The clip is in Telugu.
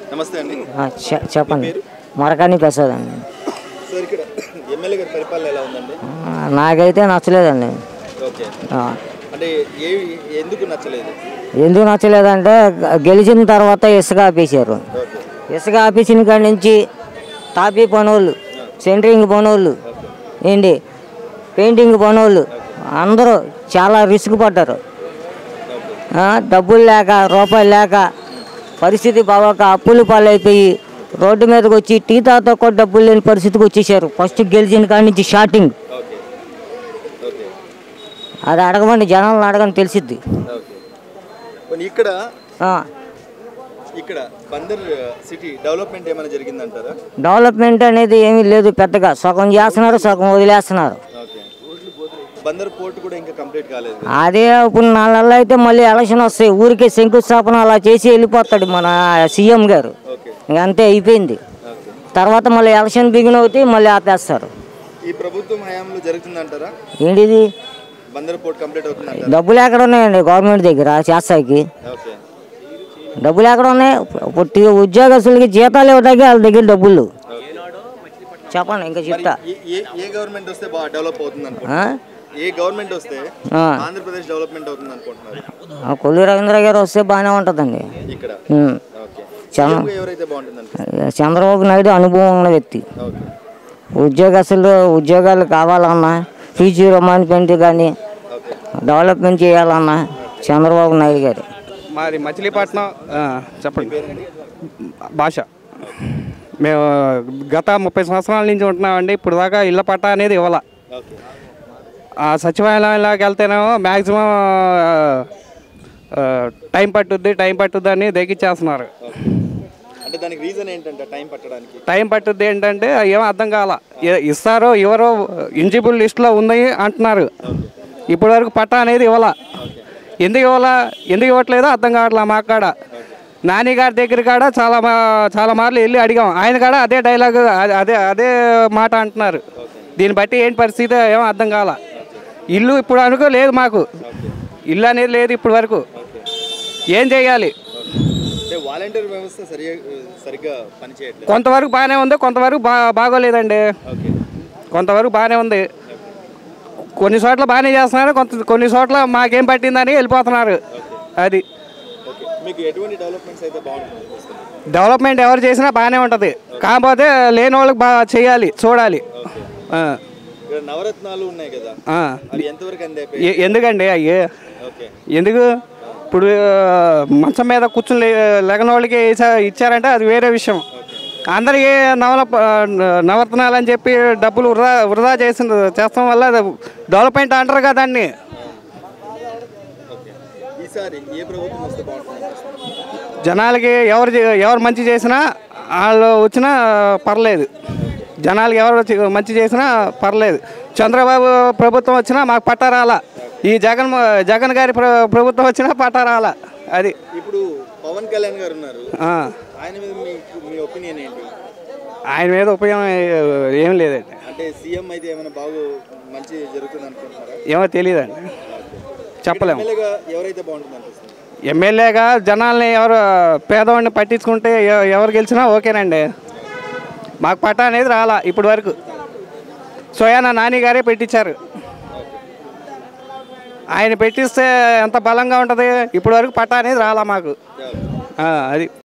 నమస్తే అండి ఆ, చె- చెప్పండి మరకాని ప్రసాద్ అండి సార్ ఇక్కడ ఎమ్మెల్యే గారి పరిపాలన ఎలా ఉందండి ఆ, నాకైతే నచ్చలేదండి ఓకే ఆ, అంటే ఏ ఎందుకు నచ్చలేదు ఎందుకు నచ్చలేదంటే గ- గెలిచిన తర్వాత ఇసుక ఆపేశారు ఓకే ఇసుక ఆపేసిన కాడి నుంచి తాపీ పనోళ్ళు సెంటరింగ్ పనోళ్ళు ఏంటి పెయింటింగ్ పనోళ్ళు అందరూ చాలా రిస్క్ పడ్డారు ఆ, డబ్బులు లేక రూపాయలు లేక పరిస్థితి బాగోక అప్పులు పాలైపోయి రోడ్డు మీదకి వచ్చి టీ తాతో కూడా డబ్బులు లేని పరిస్థితికి వచ్చేసారు ఫస్ట్ గెలిచిన కాడి నుంచి షార్టింగ్ ఓకే ఓకే అది అడగమండి జనాలను అడగని తెలిసిద్ది ఓకే మరి ఇక్కడ ఆ, ఇక్కడ బందర్ సిటీ డెవలప్మెంట్ ఏమైనా జరిగిందంటారా డెవలప్మెంట్ అనేది ఏమీ లేదు పెద్దగా సగం చేస్తున్నారు సగం వదిలేస్తున్నారు ఓకే బందర్ పోర్ట్ కూడా ఇంకా కంప్లీట్ కాలేదు అదే ఇప్పుడు నాలుగు అయితే మళ్ళీ ఎలక్షన్ వస్తాయి ఊరికే శంకుస్థాపన అలా చేసి వెళ్ళిపోతాడు మన సీఎం గారు ఓకే ఇంక అంతే అయిపోయింది ఓకే తర్వాత మళ్ళీ ఎలక్షన్ బిగిన్ అవుతాయి మళ్ళీ ఆపేస్తారు ఈ ప్రభుత్వం హయాంలో జరుగుతుందంటారా ఏంటిది బందర్ పోర్ట్ కంప్లీట్ అవుతుందంటారా డబ్బులు ఎక్కడ ఉన్నాయండి గవర్నమెంట్ దగ్గర చేస్తాకి ఓకే డబ్బులు ఎక్కడ ఉన్నాయి ఇప్పుడు టీ- ఉద్యోగస్తులకి జీతాలు ఇవ్వడానికి వాళ్ళ దగ్గర డబ్బులు చెప్పండి ఇంకా చెప్తా ఏ ఏ ఏ గవర్నమెంట్ వస్తే బాగా డెవలప్ అవుతుంది ఆ? అనుకుంటున్నారు ఏ గవర్నమెంట్ వస్తే ఆ. ఆంధ్రప్రదేశ్ డెవలప్మెంట్ అవుతుంది అనుకుంటున్నారు ఆ కొల్లు రవీంద్ర గారు వస్తే బాగానే ఉంటుందండి ఇక్కడ ఉమ్. ఓకే చంద్ర సీఎంగా ఎవరైతే బాగుంటుంది అనిపిస్తుంది చంద్రబాబు నాయుడు అనుభవం ఉన్న వ్యక్తి ఓకే ఉద్యోగస్తులు ఉద్యోగాలు కావాలన్నా ఫీజు రిమాండ్మెంట్ కానీ ఓకే డెవలప్మెంట్ చేయాలన్నా చంద్రబాబు నాయుడు గారు మాది మచిలీపట్నం ఆ, చెప్పండి భాష మేము గత ముప్పై సంవత్సరాల నుంచి ఉంటున్నామండి ఇప్పుడు దాకా ఇళ్ళ పట్టా అనేది ఇవ్వాల ఓకే ఆ సచివాలయంలోకి వెళ్తేనేమో మ్యాక్సిమం టైం పట్టుద్ది టైం పట్టుద్ది అని దగ్గిచ్చేస్తున్నారు అంటే దానికి రీజన్ ఏంటంటే టైం పట్టడానికి టైం పట్టుద్ది ఏంటంటే ఏం అర్థం కాల ఇ- ఇస్తారో ఎవరో ఇంజిబుల్ లిస్ట్లో ఉంది అంటున్నారు ఇప్పటి వరకు పట్టా అనేది ఇవ్వాల ఎందుకు ఇవ్వాలా ఎందుకు ఇవ్వట్లేదో అర్థం కావట్లే మా కాడ నాని గారి దగ్గర కాడ చాలా మా చాలా మార్లు వెళ్ళి అడిగాం ఆయన కాడ అదే డైలాగ్ అదే అదే మాట అంటున్నారు దీన్ని బట్టి ఏంటి పరిస్థితి ఏమో అర్థం కాల ఇల్లు ఇప్పుడు అనుకో లేదు మాకు ఇల్లు అనేది లేదు ఇప్పుడు వరకు ఏం చేయాలి అంటే వాలంటీర్ వ్యవస్థ సరిగా సరిగ్గా పనిచేయట్లేదు కొంతవరకు బాగానే ఉంది కొంతవరకు బా బాగోలేదండి ఓకే కొంతవరకు బాగానే ఉంది కొన్ని చోట్ల బాగానే చేస్తున్నారు కొంత కొన్ని చోట్ల మాకేం పట్టిందని వెళ్ళిపోతున్నారు అది ఓకే మీకు ఎటువంటి డెవలప్మెంట్స్ అయితే బాగుంటుంది అనిపిస్తుంది? డెవలప్మెంట్ ఎవరు చేసినా బాగానే ఉంటుంది కాకపోతే లేని వాళ్ళకి బాగా చేయాలి చూడాలి ఆ, ఇక్కడ నవరత్నాలు ఉన్నాయి కదా ఆ. అవి ఎంతవరకు అందాయి ఎ- ఎందుకండి అయ్యే ఓకే ఎందుకు ఇప్పుడు ఆ, మంచం మీద కూర్చుని లే- లేకని వాళ్ళకి వేసా- ఇచ్చారంటే అది వేరే విషయం అందరికీ నవల నవరత్నాలు అని చెప్పి డబ్బులు వృధా వృధా చేసిన చేస్తాం వల్ల అది డెవలప్మెంట్ అంటారు కదా దాన్ని ఓకే ఈసారి ఏ ప్రభుత్వం వస్తే బాగుంటుంది అనిపిస్తుంది? జనాలకి ఎవరు చే- ఎవరు మంచి చేసినా వాళ్ళు వచ్చినా పర్లేదు జనాలకి ఎవరు వచ్చి- మంచి చేసినా పర్లేదు చంద్రబాబు ప్రభుత్వం వచ్చినా మాకు పట్టా రాలా ఈ జగన్ జగన్ గారి ప్ర- ప్రభుత్వం వచ్చినా పట్టా రాలా అది ఇప్పుడు పవన్ కళ్యాణ్ గారు ఉన్నారు ఆ. ఆయన మీద మీ మీ ఒపీనియన్ ఏంటి ఆయన మీద ఉపయోగం ఏ- ఏం లేదండి అంటే సీఎం అయితే ఏమైనా బాగు మంచి జరుగుతుంది అనుకుంటున్నారా ఏమో తెలియదండి చెప్పలేము ఎమ్మెల్యేగా ఎవరైతే బాగుంటుంది అనిపిస్తుంది ఎమ్మెల్యేగా జనాల్ని ఎవరు పేదవాడిని పట్టించుకుంటే ఎ- ఎవరు గెలిచినా ఓకేనండి మాకు పట్టా అనేది రాలా ఇప్పటి వరకు సోయానా నాని గారే పెట్టించారు ఆయన పెట్టిస్తే ఎంత బలంగా ఉంటుంది ఇప్పటి వరకు పట్టా అనేది రాలా మాకు ఆ, అది